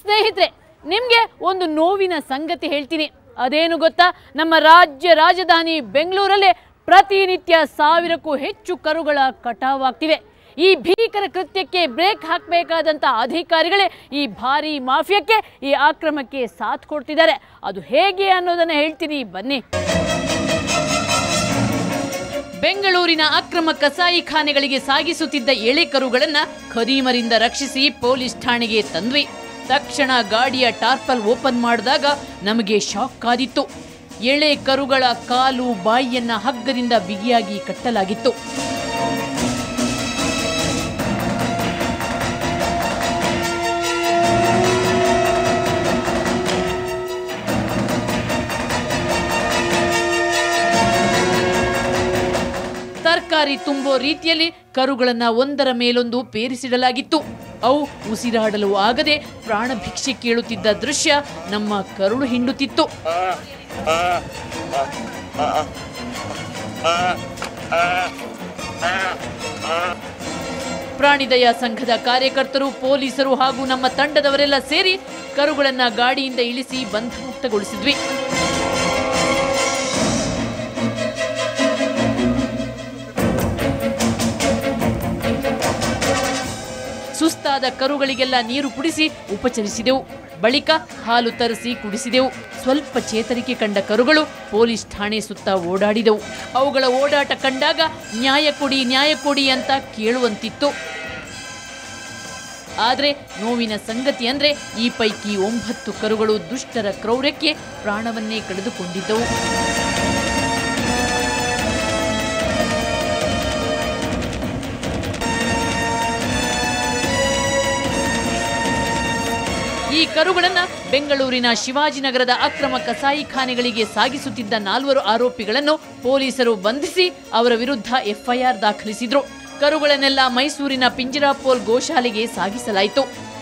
ಸ್ನೇಹಿತರೆ ನಿಮಗೆ ಒಂದು ನೋವಿನ ಸಂಗತಿ ಹೇಳ್ತೀನಿ ಅದೇನು ಗೊತ್ತಾ ನಮ್ಮ ರಾಜ್ಯ ರಾಜಧಾನಿ ಬೆಂಗಳೂರಲ್ಲೇ ಪ್ರತಿನಿತ್ಯ ಸಾವಿರಕ್ಕೂ ಹೆಚ್ಚು ಕರುಗಳ ಕಟಾವಾಗ್ತಿವೆ ಈ ಭೀಕರ ಕೃತ್ಯಕ್ಕೆ ಬ್ರೇಕ್ ಹಾಕಬೇಕಾದಂಥ ಅಧಿಕಾರಿಗಳೇ ಈ ಭಾರಿ ಮಾಫಿಯಾಕ್ಕೆ ಈ ಆಕ್ರಮಕ್ಕೆ ಸಾಥ್ ಕೊಡ್ತಿದ್ದಾರೆ ಅದು ಹೇಗೆ ಅನ್ನೋದನ್ನು ಹೇಳ್ತೀನಿ ಬನ್ನಿ ಬೆಂಗಳೂರಿನ ಅಕ್ರಮ ಕಸಾಯಿಖಾನೆಗಳಿಗೆ ಸಾಗಿಸುತ್ತಿದ್ದ ಎಳೆ ಕರುಗಳನ್ನ ಖದೀಮರಿಂದ ರಕ್ಷಿಸಿ ಪೊಲೀಸ್ ಠಾಣೆಗೆ ತಂದ್ವಿ ತಕ್ಷಣ ಗಾಡಿಯ ಟಾರ್ಪಲ್ ಓಪನ್ ಮಾಡಿದಾಗ ನಮಗೆ ಶಾಕ್ ಆದಿತ್ತು ಎಳೆ ಕರುಗಳ ಕಾಲು ಬಾಯಿಯನ್ನ ಹಗ್ಗದಿಂದ ಬಿಗಿಯಾಗಿ ಕಟ್ಟಲಾಗಿತ್ತು ತರಕಾರಿ ತುಂಬೋ ರೀತಿಯಲ್ಲಿ ಕರುಗಳನ್ನ ಒಂದರ ಮೇಲೊಂದು ಪೇರಿಸಿಡಲಾಗಿತ್ತು ಅವು ಉಸಿರಾಡಲು ಆಗದೆ ಪ್ರಾಣ ಭಿಕ್ಷೆ ಕೇಳುತ್ತಿದ್ದ ದೃಶ್ಯ ನಮ್ಮ ಕರುಳು ಹಿಂಡುತ್ತಿತ್ತು ಪ್ರಾಣಿದಯ ಸಂಘದ ಕಾರ್ಯಕರ್ತರು ಪೊಲೀಸರು ಹಾಗೂ ನಮ್ಮ ತಂಡದವರೆಲ್ಲ ಸೇರಿ ಕರುಗಳನ್ನ ಗಾಡಿಯಿಂದ ಇಳಿಸಿ ಬಂಧಮುಕ್ತಗೊಳಿಸಿದ್ವಿ ಸುಸ್ತಾದ ಕರುಗಳಿಗೆಲ್ಲ ನೀರು ಕುಡಿಸಿ ಉಪಚರಿಸಿದೆವು ಬಳಿಕ ಹಾಲು ತರಿಸಿ ಕುಡಿಸಿದೆವು ಸ್ವಲ್ಪ ಚೇತರಿಕೆ ಕಂಡ ಕರುಗಳು ಪೊಲೀಸ್ ಠಾಣೆ ಸುತ್ತ ಓಡಾಡಿದವು ಅವುಗಳ ಓಡಾಟ ಕಂಡಾಗ ನ್ಯಾಯ ಕೊಡಿ ನ್ಯಾಯ ಕೊಡಿ ಅಂತ ಕೇಳುವಂತಿತ್ತು ಆದರೆ ನೋವಿನ ಸಂಗತಿ ಅಂದ್ರೆ ಈ ಪೈಕಿ ಒಂಬತ್ತು ಕರುಗಳು ದುಷ್ಟರ ಕ್ರೌರ್ಯಕ್ಕೆ ಪ್ರಾಣವನ್ನೇ ಕಳೆದುಕೊಂಡಿದ್ದವು ಈ ಕರುಗಳನ್ನ ಬೆಂಗಳೂರಿನ ಶಿವಾಜಿನಗರದ ಅಕ್ರಮ ಕಸಾಯಿಖಾನೆಗಳಿಗೆ ಸಾಗಿಸುತ್ತಿದ್ದ ನಾಲ್ವರು ಆರೋಪಿಗಳನ್ನು ಪೊಲೀಸರು ಬಂಧಿಸಿ ಅವರ ವಿರುದ್ಧ ಎಫ್ಐಆರ್ ದಾಖಲಿಸಿದ್ರು ಕರುಗಳನ್ನೆಲ್ಲ ಮೈಸೂರಿನ ಪಿಂಜರಾಪೋಲ್ ಗೋಶಾಲೆಗೆ ಸಾಗಿಸಲಾಯಿತು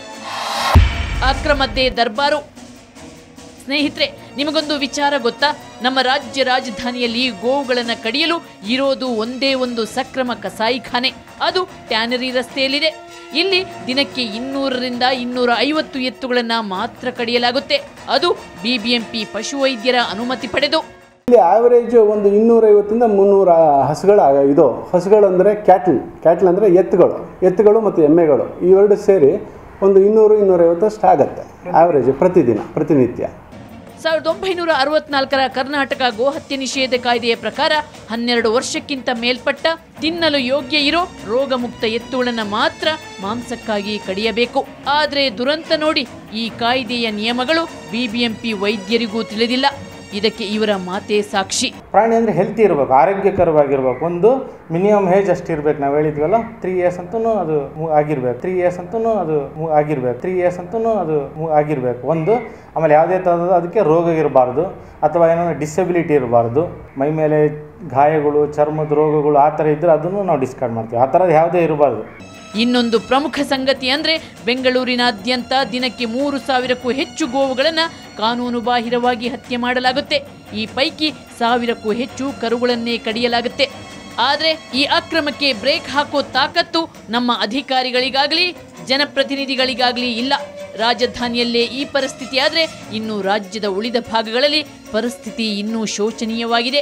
ಅಕ್ರಮದ್ದೇ ದರ್ಬಾರು ಸ್ನೇಹಿತರೆ ನಿಮಗೊಂದು ವಿಚಾರ ಗೊತ್ತಾ ನಮ್ಮ ರಾಜ್ಯ ರಾಜಧಾನಿಯಲ್ಲಿ ಗೋವುಗಳನ್ನು ಕಡಿಯಲು ಇರೋದು ಒಂದೇ ಒಂದು ಸಕ್ರಮ ಕಸಾಯಿಖಾನೆ ಅದು ಟ್ಯಾನರಿ ರಸ್ತೆಯಲ್ಲಿದೆ ಇಲ್ಲಿ ದಿನಕ್ಕೆ ಇನ್ನೂರರಿಂದ ಇನ್ನೂರ ಐವತ್ತು ಎತ್ತುಗಳನ್ನು ಮಾತ್ರ ಕಡಿಯಲಾಗುತ್ತೆ ಅದು ಬಿಬಿಎಂಪಿ ಪಶುವೈದ್ಯರ ಅನುಮತಿ ಪಡೆದು ಇಲ್ಲಿ ಆವರೇಜ್ ಒಂದು ಇನ್ನೂರೈವತ್ತರಿಂದ ಮುನ್ನೂರ ಹಸುಗಳ ಇದು ಹಸುಗಳು ಅಂದರೆ ಕ್ಯಾಟ್ಲ್ ಕ್ಯಾಟ್ಲ್ ಅಂದರೆ ಎತ್ತುಗಳು ಎತ್ತುಗಳು ಮತ್ತು ಎಮ್ಮೆಗಳು ಇವೆರಡು ಸೇರಿ ಒಂದು ಇನ್ನೂರು ಇನ್ನೂರೈವತ್ತಷ್ಟು ಆಗುತ್ತೆ ಆವರೇಜ್ ಪ್ರತಿದಿನ ಪ್ರತಿನಿತ್ಯ ಸಾವಿರದ ಒಂಬೈನೂರ ಅರವತ್ನಾಲ್ಕರ ಕರ್ನಾಟಕ ಗೋಹತ್ಯೆ ನಿಷೇಧ ಕಾಯ್ದೆಯ ಪ್ರಕಾರ ಹನ್ನೆರಡು ವರ್ಷಕ್ಕಿಂತ ಮೇಲ್ಪಟ್ಟ ತಿನ್ನಲು ಯೋಗ್ಯ ಇರೋ ರೋಗಮುಕ್ತ ಎತ್ತುಗಳನ್ನ ಮಾತ್ರ ಮಾಂಸಕ್ಕಾಗಿ ಕಡಿಯಬೇಕು ಆದ್ರೆ ದುರಂತ ನೋಡಿ ಈ ಕಾಯ್ದೆಯ ನಿಯಮಗಳು ಬಿಬಿಎಂಪಿ ವೈದ್ಯರಿಗೂ ತಿಳಿದಿಲ್ಲ ಇದಕ್ಕೆ ಇವರ ಮಾತೇ ಸಾಕ್ಷಿ ಪ್ರಾಣಿ ಅಂದರೆ ಹೆಲ್ತಿ ಇರಬೇಕು ಆರೋಗ್ಯಕರವಾಗಿರ್ಬೇಕು ಒಂದು ಮಿನಿಮಮ್ ಏಜ್ ಅಷ್ಟು ಇರ್ಬೇಕು ನಾವು ಹೇಳಿದ್ವಲ್ಲ ತ್ರೀ ಇಯರ್ಸ್ ಅಂತೂ ಅದು ಮು- ಆಗಿರ್ಬೇಕು ತ್ರೀ ಇಯರ್ಸ್ ಅಂತೂ ಅದು ಮು- ಆಗಿರ್ಬೇಕು ತ್ರೀ ಇಯರ್ಸ್ ಅಂತೂ ಅದು ಮು- ಆಗಿರ್ಬೇಕು ಒಂದು ಆಮೇಲೆ ಯಾವುದೇ ಥರದ ಅದಕ್ಕೆ ರೋಗ ಇರಬಾರ್ದು ಅಥವಾ ಏನೋ ಡಿಸಬಿಲಿಟಿ ಇರಬಾರ್ದು ಮೈ ಮೇಲೆ ಗಾಯಗಳು ಚರ್ಮದ ರೋಗಗಳು ಆ ಥರ ಇದ್ದರೆ ಅದನ್ನು ನಾವು ಡಿಸ್ಕಾರ್ಡ್ ಮಾಡ್ತೀವಿ ಆ ಥರದ್ದು ಯಾವುದೇ ಇರಬಾರ್ದು ಇನ್ನೊಂದು ಪ್ರಮುಖ ಸಂಗತಿ ಅಂದ್ರೆ ಬೆಂಗಳೂರಿನಾದ್ಯಂತ ದಿನಕ್ಕೆ ಮೂರು ಸಾವಿರಕ್ಕೂ ಹೆಚ್ಚು ಗೋವುಗಳನ್ನ ಕಾನೂನು ಬಾಹಿರವಾಗಿ ಹತ್ಯೆ ಮಾಡಲಾಗುತ್ತೆ ಈ ಪೈಕಿ ಸಾವಿರಕ್ಕೂ ಹೆಚ್ಚು ಕರುಗಳನ್ನೇ ಕಡಿಯಲಾಗುತ್ತೆ ಆದ್ರೆ ಈ ಅಕ್ರಮಕ್ಕೆ ಬ್ರೇಕ್ ಹಾಕೋ ತಾಕತ್ತು ನಮ್ಮ ಅಧಿಕಾರಿಗಳಿಗಾಗಲಿ ಜನಪ್ರತಿನಿಧಿಗಳಿಗಾಗಲಿ ಇಲ್ಲ ರಾಜಧಾನಿಯಲ್ಲೇ ಈ ಪರಿಸ್ಥಿತಿ ಆದ್ರೆ ಇನ್ನು ರಾಜ್ಯದ ಉಳಿದ ಭಾಗಗಳಲ್ಲಿ ಪರಿಸ್ಥಿತಿ ಇನ್ನೂ ಶೋಚನೀಯವಾಗಿದೆ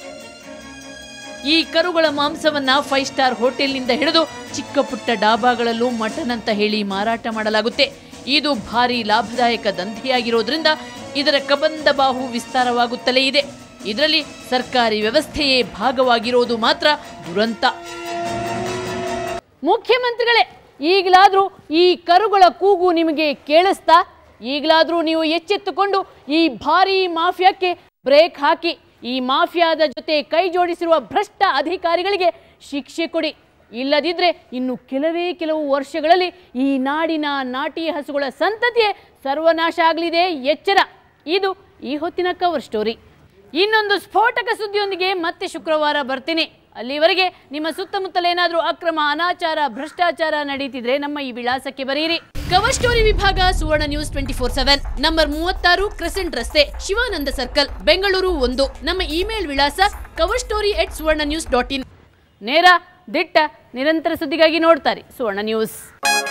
ಈ ಕರುಗಳ ಮಾಂಸವನ್ನ ಫೈವ್ ಸ್ಟಾರ್ ಹೋಟೆಲ್ನಿಂದ ಹಿಡಿದು ಚಿಕ್ಕ ಪುಟ್ಟ ಡಾಬಾಗಳಲ್ಲೂ ಮಟನ್ ಅಂತ ಹೇಳಿ ಮಾರಾಟ ಮಾಡಲಾಗುತ್ತೆ ಇದು ಭಾರಿ ಲಾಭದಾಯಕ ದಂಧೆಯಾಗಿರೋದ್ರಿಂದ ಇದರ ಕಬಂದ ಬಾಹು ವಿಸ್ತಾರವಾಗುತ್ತಲೇ ಇದೆ ಇದರಲ್ಲಿ ಸರ್ಕಾರಿ ವ್ಯವಸ್ಥೆಯೇ ಭಾಗವಾಗಿರೋದು ಮಾತ್ರ ದುರಂತ ಮುಖ್ಯಮಂತ್ರಿಗಳೇ ಈಗಲಾದರೂ ಈ ಕರುಗಳ ಕೂಗು ನಿಮಗೆ ಕೇಳಿಸ್ತಾ ಈಗಲಾದರೂ ನೀವು ಎಚ್ಚೆತ್ತುಕೊಂಡು ಈ ಭಾರೀ ಮಾಫಿಯಾಕ್ಕೆ ಬ್ರೇಕ್ ಹಾಕಿ ಈ ಮಾಫಿಯಾದ ಜೊತೆ ಕೈ ಜೋಡಿಸಿರುವ ಭ್ರಷ್ಟ ಅಧಿಕಾರಿಗಳಿಗೆ ಶಿಕ್ಷೆ ಕೊಡಿ ಇಲ್ಲದಿದ್ದರೆ ಇನ್ನು ಕೆಲವೇ ಕೆಲವು ವರ್ಷಗಳಲ್ಲಿ ಈ ನಾಡಿನ ನಾಟಿ ಹಸುಗಳ ಸಂತತಿಯೇ ಸರ್ವನಾಶ ಆಗಲಿದೆ ಎಚ್ಚರ ಇದು ಈ ಹೊತ್ತಿನ ಕವರ್ ಸ್ಟೋರಿ ಇನ್ನೊಂದು ಸ್ಫೋಟಕ ಸುದ್ದಿಯೊಂದಿಗೆ ಮತ್ತೆ ಶುಕ್ರವಾರ ಬರ್ತೀನಿ ಅಲ್ಲಿವರೆಗೆ ನಿಮ್ಮ ಸುತ್ತಮುತ್ತಲೇನಾದರೂ ಅಕ್ರಮ ಅನಾಚಾರ ಭ್ರಷ್ಟಾಚಾರ ನಡೀತಿದ್ರೆ ನಮ್ಮ ಈ ವಿಳಾಸಕ್ಕೆ ಬರೆಯಿರಿ ಕವರ್ ಸ್ಟೋರಿ ವಿಭಾಗ Suvarna news twenty four seven number ಮೂವತ್ತಾರು ಕ್ರೆಸೆಂಟ್ ರಸ್ತೆ ಶಿವಾನಂದ ಸರ್ಕಲ್ ಬೆಂಗಳೂರು ಒಂದು ನಮ್ಮ ಇಮೇಲ್ ವಿಳಾಸ cover story at Suvarna news dot in ನೇರ ದಿಟ್ಟ ನಿರಂತರ ಸುದ್ದಿಗಾಗಿ ನೋಡ್ತಾರೆ ಸುವರ್ಣ ನ್ಯೂಸ್